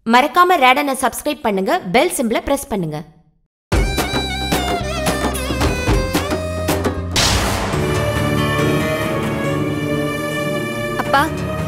மறக்காம ரேடனை சப்ஸ்கிரைப் பண்ணுங்க பெல் சிம்பிளை பிரஸ் பண்ணுங்க அப்பா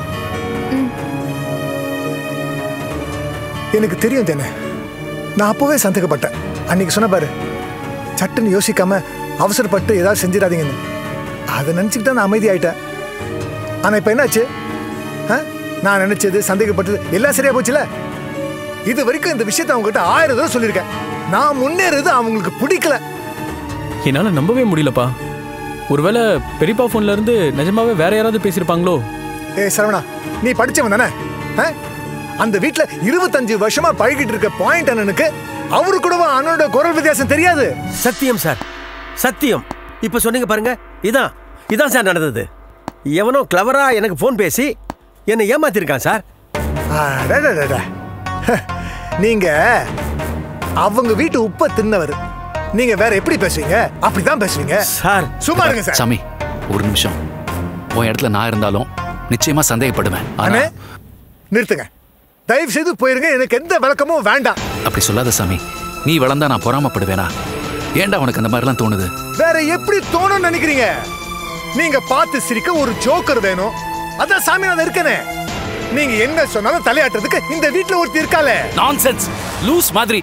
எனக்கு தெரியும் தானே நான் அப்போவே சந்தேகப்பட்டேன் அன்னைக்கு சொன்ன பாரு சட்டுன்னு யோசிக்காம அவசரப்பட்டு ஏதாவது செஞ்சிடாதீங்கன்னு அதை நினச்சிக்கிட்டு தான் நான் அமைதியாயிட்டேன் ஆனால் இப்போ என்னாச்சு ஆ? நான் நினைச்சது சந்தேகப்பட்டது எல்லாம் சரியா போச்சுல இது வரைக்கும் இந்த விஷயத்தை அவங்ககிட்ட ஆயிரம் தடவை சொல்லியிருக்கேன் நான் முன்னேறது அவங்களுக்கு பிடிக்கல என்னால நம்பவே முடியலப்பா ஒருவேளை பெரியப்பா போன்ல இருந்து நிஜமாவே வேற யாராவது பேசியிருப்பாங்களோ ஏய் சரவணா நீ படிச்சவன் தானே ஆ? அந்த வீட்ல இருபத்தஞ்சு வருஷமா பழகிட்டு இருக்க பாயிண்ட் அண்ணனுக்கு அவரு கூடவா அண்ணனோட குரல் வித்தியாசம் தெரியாது சத்தியம் சார் சத்தியம் இப்ப சொன்னீங்க பாருங்க இதான் இதான் சார் நடந்தது எவனோ கிளவரா எனக்கு ஃபோன் பேசி என்னை ஏமாத்திருக்கான் சார் அடடடட. நீங்க அவங்க வீட்டு உப்ப தின்னவர் நீங்க வேற எப்படி பேசுவீங்க அப்படிதான் பேசுவீங்க சார் சும்மா இருங்க சார் சாமி ஒரு நிமிஷம் உன் இடத்துல நான் இருந்தாலும் நிச்சயமா சந்தேகப்படுவேன் ஆனா அண்ணே நிறுத்துங்க தயவு செய்து போயிருங்க எனக்கு எந்த விளக்கமும் வேண்டாம் அப்படி சொல்லாத சாமி நீ வளர்ந்தா நான் பொறாமப்படுவேனா ஏன்டா உனக்கு அந்த மாதிரிலாம் தோணுது வேற எப்படி தோணும்னு நினைக்கிறீங்க நீங்க பார்த்து சிரிக்க ஒரு ஜோக்கர் வேணும் அதான் சாமிநாதன் இருக்கனே நீங்க என்ன சொன்னாலும் தலையாட்டுறதுக்கு இந்த வீட்ல ஒருத்தி இருக்காளே நான்சென்ஸ் லூஸ் மாதிரி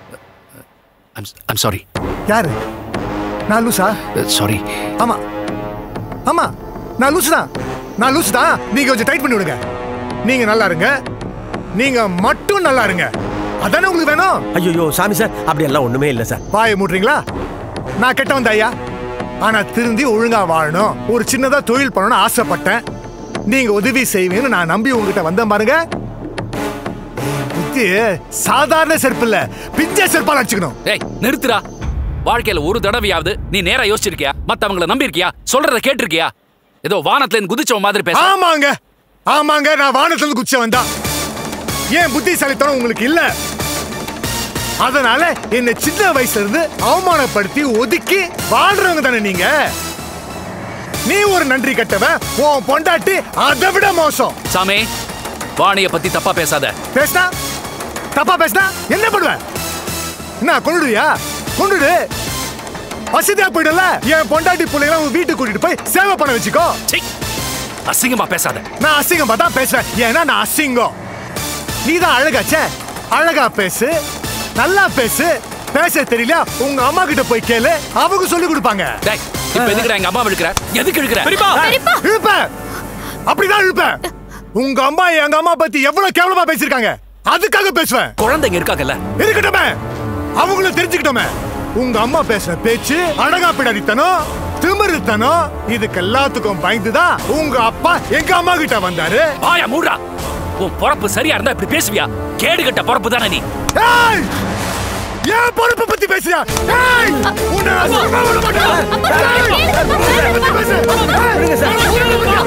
ஐம் சாரி யாரு நான் லூசா சாரி ஆமா ஆமா நான் லூசு தான் நான் லூசு தான் நீங்க கொஞ்சம் டைட் பண்ணி விடுங்க நீங்க நல்லா இருங்க நீங்க மட்டும் நல்லா இருங்க அதானே உங்களுக்கு வேணும் ஐயோ சாமி சார் அப்படி எல்லாம் ஒண்ணுமே இல்லை சார் வாயை மூடுறீங்களா நான் கெட்ட வந்த ஐயா ஆனா திருந்தி ஒழுங்கா வாழணும் ஒரு சின்னதா தொழில் பண்ணணும்னு ஆசைப்பட்டேன் நீங்க உதவி செய்வீங்கன்னு நான் நம்பி உங்ககிட்ட வந்தேன் பாருங்க என் புத்தி சாதாரண செருப்பு இல்ல பிஞ்ச செருப்பால் அடிச்சுக்கணும் ஏய் நிறுத்துடா வாழ்க்கையில ஒரு தடவையாவது நீ நேரா யோசிச்சிருக்கியா மத்தவங்கள நம்பியிருக்கியா சொல்றத கேட்டிருக்கியா ஏதோ வானத்துல இருந்து குதிச்சவன் மாதிரி பேச ஆமாங்க ஆமாங்க நான் வானத்துல இருந்து குச்ச வந்தா ஏன் புத்திசாலித்தனம் உங்களுக்கு இல்ல அதனால என்ன சின்ன வயசுல இருந்து அவமானப்படுத்தி ஒதுக்கி வாழ்றவங்க தானே நீங்க நீ ஒரு நன்றி கட்டவன் உன் பொண்டாட்டி அதை விட மோசம் சாமி வாணிய பத்தி தப்பா பேசாத பேசினா தப்பா பேசினா என்ன பண்ணுவேன் என்ன கொண்டுடுவியா கொண்டுடு வசதியா போயிடல என் பொண்டாட்டி பிள்ளைகளை உன் வீட்டுக்கு கூட்டிட்டு போய் சேவை பண்ண வச்சுக்கோ சீ, அசிங்கமா பேசாத நான் அசிங்கமா தான் பேசுவேன் ஏன்னா நான் அசிங்கம் நீ தான் அழகாச்சே அழகா பேசு நல்லா பேசு பேச தெரியல உங்க அம்மா கிட்ட போய் கேளு அவங்க சொல்லி கொடுப்பாங்க டேய் இப்ப எதுக்குடா எங்க அம்மா இழுக்கிற எதுக்கு இழுக்கிற இழுப்பேன் அப்படிதான் இழுப்பேன் உங்க அம்மா எங்க அம்மா பத்தி எவ்வளவு கேவலமா பேசிருக்காங்க அதுக்காக பேசுவேன் குழந்தைங்க இருக்காங்கல்ல இருக்கட்டுமே அவங்களும் தெரிஞ்சுக்கிட்டோமே உங்க அம்மா பேசுற பேச்சு அழகா பிடாரித்தனம் திமிருத்தனம் இதுக்கு எல்லாத்துக்கும் பயந்துதான் உங்க அப்பா எங்க அம்மா கிட்ட வந்தாரு வாயா மூடா உன் பொறப்பு சரியா இருந்தா இப்படி பேசுவியா கேடுகட்ட பொறப்பு தானே நீ ஏய்! ஏன் பொறுப்பை பத்தி பேசுறியா ஏய்! உன்னை நான் சும்மா விட மாட்டேன். ஏய்! பொறுப்பை பத்தி பேசு. ஏய்!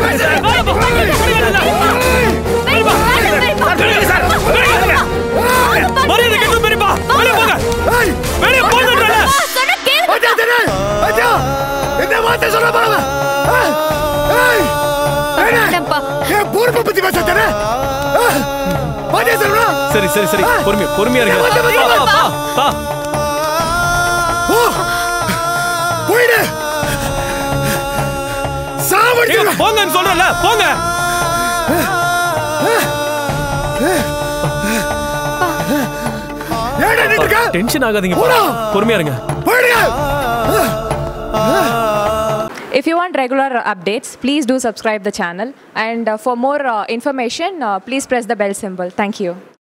மரியாதை கேட்கும் பெரியப்பா வெளிய போங்க ஏய்! வெளிய போங்கன்றல அச்சா, திரு! அச்சா! என்ன வார்த்தை சொல்ல போறாங்க? ஏய்! ஏய்! ஏய்! வேண்டாம்ப்பா. ஏன் பொறுப்பை பத்தி பேச திரு? ஏய்! வாத்தியா சொல்றா? சரி சரி சரி பொறுமையா பொறுமையா இருங்க வந்து, வந்து, பா, பா, பா, பா. போ! போயிடு ஏங்க, சாவடிச்சிருவேன் போங்கன்னு சொல்றேன்ல போங்க ஏடா நின்று இருக்க டென்ஷன் ஆகாதீங்க போடா. பொறுமையா இருங்க போயிடுங்க If you want regular uh, updates, please do subscribe the channel. And uh, for more uh, information, uh, please press the bell symbol. Thank you.